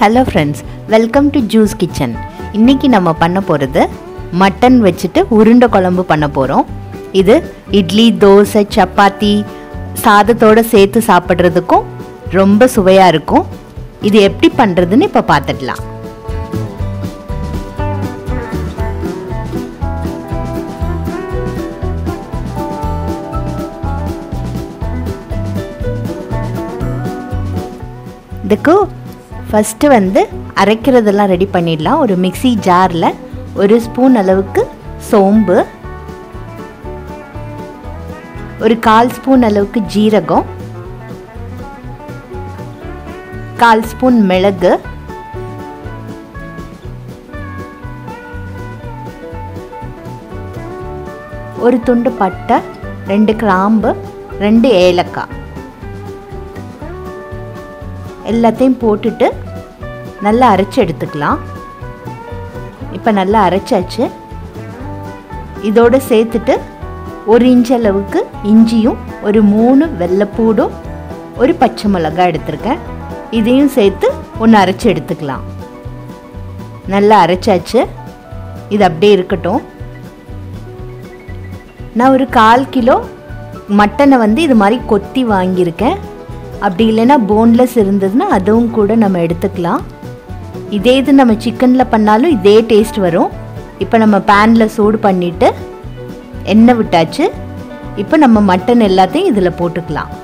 hello friends welcome to juice kitchen இன்றைக்கி நம்ம பண்ண போகிறது மட்டன் வச்சுட்டு உருண்டை குழம்பு பண்ண போகிறோம் இது இட்லி தோசை சப்பாத்தி சாதத்தோடு சேர்த்து சாப்பிட்றதுக்கும் ரொம்ப சுவையாக இருக்கும் இது எப்படி பண்ணுறதுன்னு இப்போ பார்த்துடலாம் இதுக்கு ஃபஸ்ட்டு வந்து அரைக்கிறதெல்லாம் ரெடி பண்ணிடலாம் ஒரு மிக்சி ஜாரில் ஒரு ஸ்பூன் அளவுக்கு சோம்பு ஒரு கால் ஸ்பூன் அளவுக்கு ஜீரகம் கால் ஸ்பூன் மிளகு ஒரு துண்டு பட்டை ரெண்டு கிராம்பு ரெண்டு ஏலக்காய் எல்லாத்தையும் போட்டுட்டு நல்லா அரைச்சி எடுத்துக்கலாம் இப்போ நல்லா அரைச்சாச்சு இதோடு சேர்த்துட்டு ஒரு இன்ச் அளவுக்கு இஞ்சியும் ஒரு மூணு வெள்ளைப்பூடும் ஒரு பச்சை மிளகாய் எடுத்திருக்கேன் இதையும் சேர்த்து ஒன்று அரைச்சி எடுத்துக்கலாம் நல்லா அரைச்சாச்சு இது அப்படியே இருக்கட்டும் நான் ஒரு கால் கிலோ மட்டனை வந்து இது மாதிரி கொத்தி வாங்கியிருக்கேன் அப்படி இல்லைன்னா போன்லெஸ் இருந்ததுன்னா அதுவும் கூட நம்ம எடுத்துக்கலாம் இதே இது நம்ம சிக்கனில் பண்ணாலும் இதே டேஸ்ட் வரும் இப்போ நம்ம பேனில் சூடு பண்ணிவிட்டு எண்ணெய் விட்டாச்சு இப்போ நம்ம மட்டன் எல்லாத்தையும் இதில் போட்டுக்கலாம்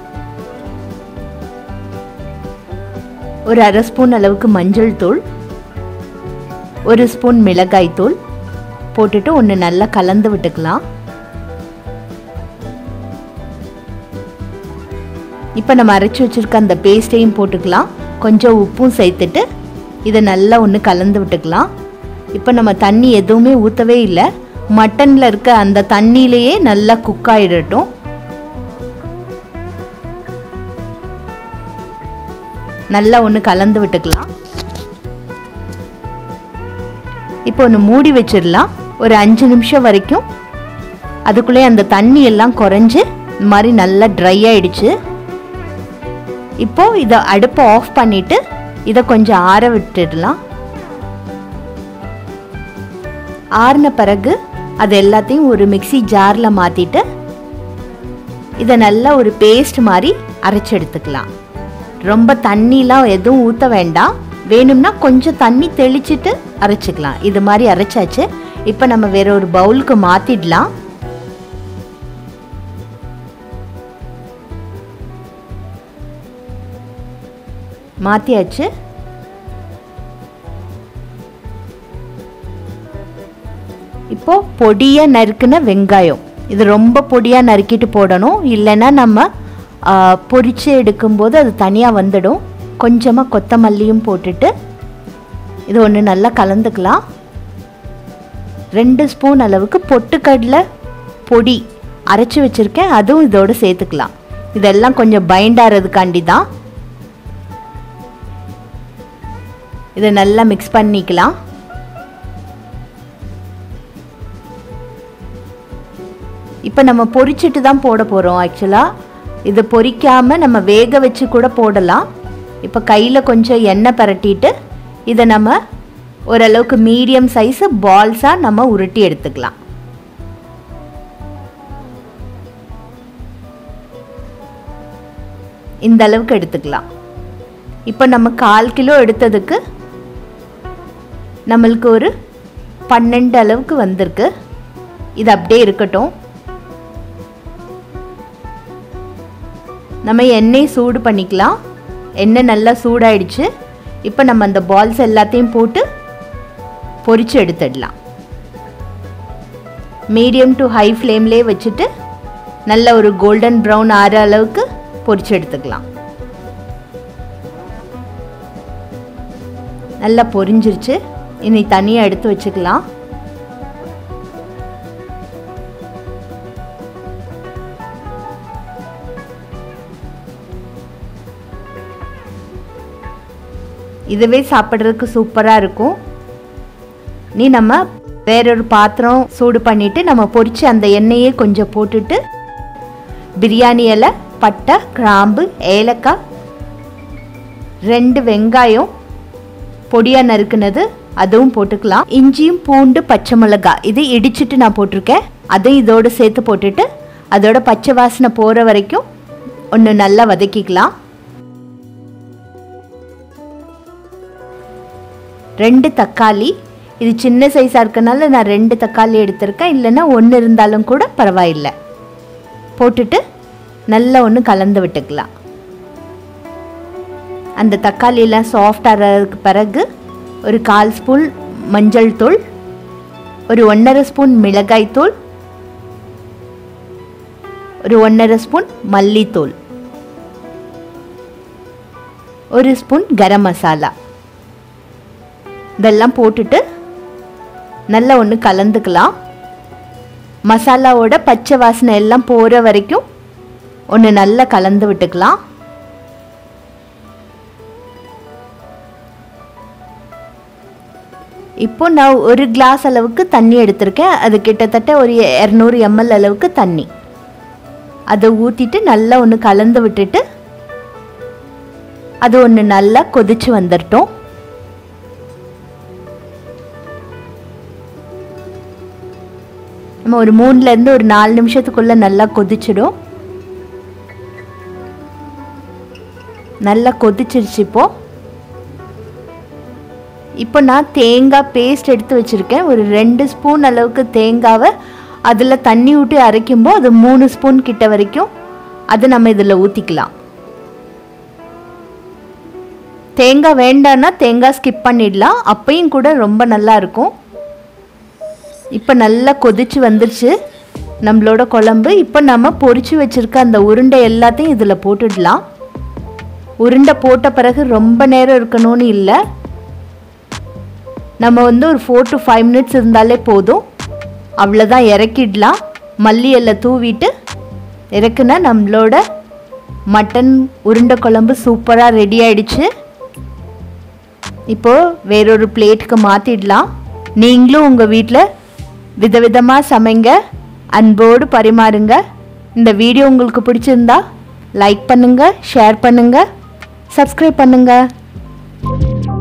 ஒரு அரை ஸ்பூன் அளவுக்கு மஞ்சள் தூள் ஒரு ஸ்பூன் மிளகாய் தூள் போட்டுட்டு ஒன்று நல்லா கலந்து விட்டுக்கலாம் இப்போ நம்ம அரைச்சி வச்சுருக்க அந்த பேஸ்ட்டையும் போட்டுக்கலாம் கொஞ்சம் உப்பும் சேர்த்துட்டு இதை நல்லா ஒன்று கலந்து விட்டுக்கலாம் இப்போ நம்ம தண்ணி எதுவுமே ஊற்றவே இல்லை மட்டனில் இருக்க அந்த தண்ணியிலையே நல்லா குக் ஆகிடட்டும் நல்லா ஒன்று கலந்து விட்டுக்கலாம் இப்போ ஒன்று மூடி வச்சிடலாம் ஒரு அஞ்சு நிமிஷம் வரைக்கும் அதுக்குள்ளே அந்த தண்ணி எல்லாம் குறைஞ்சு இந்த மாதிரி நல்லா ட்ரை ஆயிடுச்சு இப்போ இதை அடுப்பை ஆஃப் பண்ணிட்டு இதை கொஞ்சம் ஆற விட்டுடலாம் ஆறின பிறகு அது எல்லாத்தையும் ஒரு மிக்சி ஜாரில் மாற்றிட்டு இதை நல்லா ஒரு பேஸ்ட் மாதிரி அரைச்சி எடுத்துக்கலாம் ரொம்ப தண்ணிலாம் எதுவும் ஊற்ற வேண்டாம் வேணும்னா கொஞ்சம் தண்ணி தெளிச்சிட்டு அரைச்சிக்கலாம் இது மாதிரி அரைச்சாச்சு இப்போ நம்ம வேற ஒரு பவுலுக்கு மாற்றிடலாம் மாற்றியாச்சு இப்போ பொடியாக நறுக்குன வெங்காயம் இது ரொம்ப பொடியாக நறுக்கிட்டு போடணும் இல்லைன்னா நம்ம பொரித்து எடுக்கும்போது அது தனியாக வந்துடும் கொஞ்சமாக கொத்தமல்லியும் போட்டுட்டு இது ஒன்று நல்லா கலந்துக்கலாம் ரெண்டு ஸ்பூன் அளவுக்கு பொட்டுக்கடலை பொடி அரைச்சி வச்சுருக்கேன் அதுவும் இதோடு சேர்த்துக்கலாம் இதெல்லாம் கொஞ்சம் பைண்ட் ஆகிறதுக்காண்டி தான் இதை நல்லா மிக்ஸ் பண்ணிக்கலாம் இப்போ நம்ம பொரிச்சிட்டு தான் போட போகிறோம் ஆக்சுவலாக இதை பொரிக்காமல் நம்ம வேக வச்சு கூட போடலாம் இப்போ கையில் கொஞ்சம் எண்ணெய் பரட்டிட்டு இதை நம்ம ஓரளவுக்கு மீடியம் சைஸு பால்ஸாக நம்ம உருட்டி எடுத்துக்கலாம் இந்த அளவுக்கு எடுத்துக்கலாம் இப்போ நம்ம கால் கிலோ எடுத்ததுக்கு நம்மளுக்கு ஒரு பன்னெண்டு அளவுக்கு வந்திருக்கு இது அப்படியே இருக்கட்டும் நம்ம எண்ணெய் சூடு பண்ணிக்கலாம் எண்ணெய் நல்லா சூடாயிடுச்சு இப்போ நம்ம அந்த பால்ஸ் எல்லாத்தையும் போட்டு பொரித்து எடுத்துடலாம் மீடியம் டு ஹை ஃப்ளேம்லேயே வச்சுட்டு நல்ல ஒரு கோல்டன் ப்ரௌன் ஆற அளவுக்கு பொரித்து எடுத்துக்கலாம் நல்லா பொரிஞ்சிருச்சு இனி தனியாக எடுத்து வச்சுக்கலாம் இதுவே சாப்பிட்றதுக்கு சூப்பராக இருக்கும் நீ நம்ம வேறொரு பாத்திரம் சூடு பண்ணிவிட்டு நம்ம பொரித்து அந்த எண்ணெயே கொஞ்சம் போட்டுட்டு பிரியாணி இலை பட்டை கிராம்பு ஏலக்காய் ரெண்டு வெங்காயம் பொடியாக நறுக்குனது அதுவும் போட்டுக்கலாம் இஞ்சியும் பூண்டு பச்சை மிளகாய் இது இடிச்சிட்டு நான் போட்டிருக்கேன் அதையும் இதோடு சேர்த்து போட்டுட்டு அதோட பச்சை வாசனை போகிற வரைக்கும் ஒன்று நல்லா வதக்கிக்கலாம் ரெண்டு தக்காளி இது சின்ன சைஸாக இருக்கனால நான் ரெண்டு தக்காளி எடுத்திருக்கேன் இல்லைன்னா ஒன்று இருந்தாலும் கூட பரவாயில்லை போட்டுட்டு நல்லா ஒன்று கலந்து விட்டுக்கலாம் அந்த தக்காளியெல்லாம் சாஃப்ட் ஆகிறதுக்கு பிறகு ஒரு கால் ஸ்பூன் மஞ்சள் தூள் ஒரு ஒன்றரை ஸ்பூன் மிளகாய் தூள் ஒரு ஒன்றரை ஸ்பூன் மல்லித்தூள் ஒரு ஸ்பூன் கரம் மசாலா இதெல்லாம் போட்டுட்டு நல்லா ஒன்று கலந்துக்கலாம் மசாலாவோட பச்சை வாசனை எல்லாம் போகிற வரைக்கும் ஒன்று நல்லா கலந்து விட்டுக்கலாம் இப்போ நான் ஒரு கிளாஸ் அளவுக்கு தண்ணி எடுத்திருக்கேன் அது கிட்டத்தட்ட ஒரு இரநூறு எம்எல் அளவுக்கு தண்ணி அதை ஊற்றிட்டு நல்லா ஒன்று கலந்து விட்டுட்டு அது ஒன்று நல்லா கொதிச்சு வந்துடட்டும் நம்ம ஒரு மூணுலேருந்து ஒரு நாலு நிமிஷத்துக்குள்ளே நல்லா கொதிச்சிடும் நல்லா கொதிச்சிருச்சு இப்போ இப்போ நான் தேங்காய் பேஸ்ட் எடுத்து வச்சுருக்கேன் ஒரு ரெண்டு ஸ்பூன் அளவுக்கு தேங்காவை அதில் தண்ணி விட்டு அரைக்கும்போது அது மூணு ஸ்பூன் கிட்ட வரைக்கும் அது நம்ம இதில் ஊற்றிக்கலாம் தேங்காய் வேண்டான்னா தேங்காய் ஸ்கிப் பண்ணிடலாம் அப்பையும் கூட ரொம்ப நல்லா இருக்கும் இப்போ நல்லா கொதிச்சு வந்துருச்சு நம்மளோட குழம்பு இப்போ நம்ம பொரிச்சு வச்சுருக்க அந்த உருண்டை எல்லாத்தையும் இதில் போட்டுடலாம் உருண்டை போட்ட பிறகு ரொம்ப நேரம் இருக்கணும்னு இல்லை நம்ம வந்து ஒரு ஃபோர் டு ஃபைவ் மினிட்ஸ் இருந்தாலே போதும் அவ்வளோதான் இறக்கிடலாம் மல்லி எல்லாம் தூவிட்டு இறக்குனா நம்மளோட மட்டன் உருண்டை குழம்பு சூப்பராக ரெடி ஆயிடுச்சு இப்போது வேறொரு பிளேட்டுக்கு மாற்றிடலாம் நீங்களும் உங்கள் வீட்டில் விதவிதமாக சமைங்க அன்போடு பரிமாறுங்க இந்த வீடியோ உங்களுக்கு பிடிச்சிருந்தா லைக் பண்ணுங்கள் ஷேர் பண்ணுங்கள் சப்ஸ்கிரைப் பண்ணுங்கள்